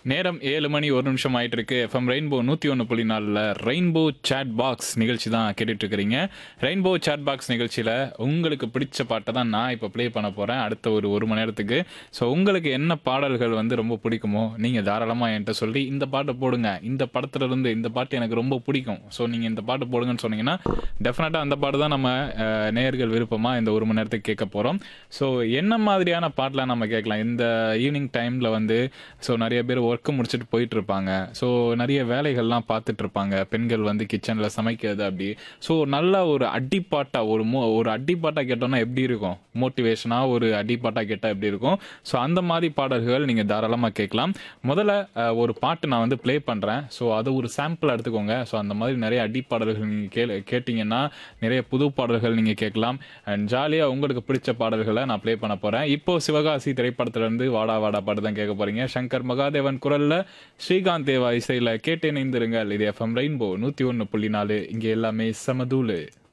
நேரம் ஏழு மணி ஒரு நிமிஷம் ஆயிட்டு இருக்கு எஃப்எம் ரெயின்போ நூற்றி ஒன்று புள்ளி நாலில் ரெயின்போ சேட் பாக்ஸ் நிகழ்ச்சி தான் கேட்டுட்டு இருக்கிறீங்க ரெயின்போ சேட் பாக்ஸ் நிகழ்ச்சியில் உங்களுக்கு பிடிச்ச பாட்டை தான் நான் இப்போ ப்ளே பண்ண போகிறேன் அடுத்த ஒரு ஒரு மணி நேரத்துக்கு ஸோ உங்களுக்கு என்ன பாடல்கள் வந்து ரொம்ப பிடிக்குமோ நீங்கள் தாராளமாக என்கிட்ட சொல்லி இந்த பாட்டை போடுங்க இந்த படத்துல இருந்து இந்த பாட்டு எனக்கு ரொம்ப பிடிக்கும் ஸோ நீங்கள் இந்த பாட்டு போடுங்கன்னு சொன்னீங்கன்னா டெஃபினட்டாக அந்த பாட்டு தான் நம்ம அஹ், நேயர்கள் விருப்பமாக இந்த ஒரு மணி நேரத்துக்கு கேட்க போகிறோம் ஸோ என்ன மாதிரியான பாட்டெலாம் நம்ம கேட்கலாம் இந்த ஈவினிங் டைமில் வந்து ஸோ நிறைய பேர் ஒர்க்கு முடிச்சுட்டு போயிட்டு இருப்பாங்க ஸோ நிறைய வேலைகள்லாம் பார்த்துட்டு இருப்பாங்க பெண்கள் வந்து கிச்சனில் சமைக்கிறது அப்படி ஸோ நல்ல ஒரு அடிப்பாட்டா ஒரு மோ ஒரு அடிப்பாட்டா கேட்டோம்னா எப்படி இருக்கும் மோட்டிவேஷனாக ஒரு அடிப்பாட்டா கேட்டால் எப்படி இருக்கும் ஸோ அந்த மாதிரி பாடல்கள் நீங்கள் தாராளமாக கேட்கலாம் முதல்ல அஹ், ஒரு பாட்டு நான் வந்து ப்ளே பண்ணுறேன் ஸோ அது ஒரு சாம்பிள் எடுத்துக்கோங்க ஸோ அந்த மாதிரி நிறைய அடிப்பாடல்கள் நீங்கள் கே கேட்டிங்கன்னா நிறைய புது பாடல்கள் நீங்கள் கேட்கலாம் அண்ட் ஜாலியாக உங்களுக்கு பிடிச்ச பாடல்களை நான் ப்ளே பண்ண போகிறேன் இப்போ சிவகாசி திரைப்படத்திலிருந்து வாடா வாடா பாட்டு தான் கேட்க போகிறீங்க சங்கர் மகாதேவன் குரலில் ஸ்ரீகாந்த் தேவா இசையில் கேட்டு இணைந்திருங்கள் இது எஃப்எம் ரெயின்போ நூற்றி ஒன்று புள்ளி நாலு இங்கே எல்லாமே சமதூளு